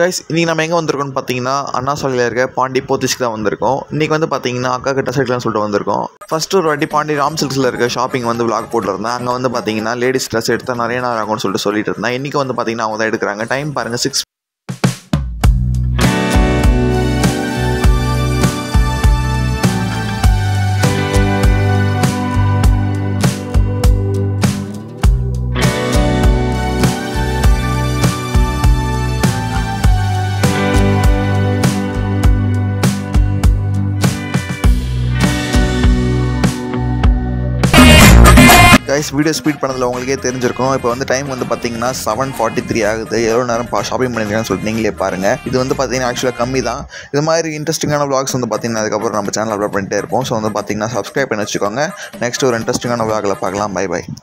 guys இன்றைக்கி நம்ம எங்கே வந்திருக்கோம்னு பார்த்தீங்கன்னா அண்ணா சாலையில் இருக்க பாண்டி போத்திஸ்க்கு தான் வந்திருக்கோம் இன்றைக்கி வந்து பார்த்தீங்கன்னா அக்கா கிட்ட சைட்லாம் சொல்லிட்டு வந்திருக்கோம் ஃபஸ்ட்டு ஒரு வாட்டி பாண்டி ராம் சில்க்ஸில் இருக்க ஷாப்பிங் வந்து vlog போட்டிருந்தேன் அங்கே வந்து பார்த்தீங்கன்னா லேடிஸ் ட்ரெஸ் எடுத்தால் நிறைய நேரம் ஆகும்னு சொல்லிட்டு சொல்லிட்டு இருந்தேன் இன்றைக்கி வந்து பார்த்தீங்கன்னா அவங்க தான் எடுக்கிறாங்க டைம் பாருங்கள் சிக்ஸ் கைஸ் வீடியோ ஸ்பீட் பண்ணதில் உங்களுக்கே தெரிஞ்சிருக்கும் இப்போ வந்து டைம் வந்து பார்த்தீங்கன்னா செவன் ஃபார்ட்டி த்ரீ ஆகுது எவ்வளோ நேரம் பா ஷாப்பிங் பண்ணியிருக்கேன்னு சொல்லிட்டு நீங்களே பாருங்கள் இது வந்து பார்த்தீங்கன்னா ஆக்சுவலாக கம்மி தான் இது மாதிரி இன்ட்ரெஸ்டிங்கான vlogs வந்து பார்த்தீங்கன்னா அதுக்கப்புறம் நம்ம சேனல் அப்லோட் பண்ணிட்டே இருப்போம் ஸோ வந்து பார்த்தீங்கன்னா சப்ஸ்கிரைப் பண்ணி வச்சுக்கோங்க நெக்ஸ்ட் ஒரு இன்ட்ரெஸ்டிங்கான vlogல பார்க்கலாம் பை பை